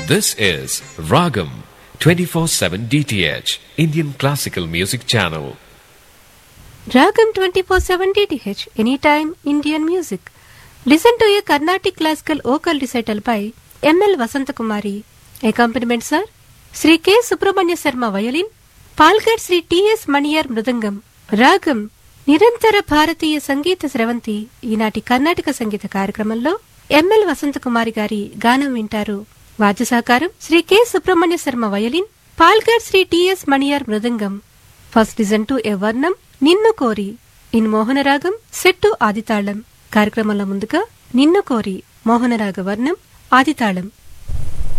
This is Ragam 24/7 DTH Indian Classical Music Channel. Ragam 24/7 DTH Anytime Indian Music. Listen to a Carnatic classical vocal recital by M.L. Vasantakumari. Accompaniments are Sri K. Subramanya Sarma violin, Palghat Shri TS Maniyar మృదంగం రాగం నిరంతర భారతీయ సంగీత స్రవంతి ఈనాటి కర్ణాటక సంగీత కార్యక్రమంలో ML Vasanthakumari గారి గానం వింటారు వాద్య సహకారం శ్రీ కె సుబ్రహ్మణ్య శర్మ వయలిన్ పాల్గడ్ శ్రీ టిఎస్ మణియర్ మృదంగం first listen to a varnam Ninnu కోరి ఇన్ మోహనరాగం సెట్టు ఆదితాళం కార్యక్రమంలో ముందుగా నిన్ను కోరి మోహనరాగ వర్ణం ఆదితాళం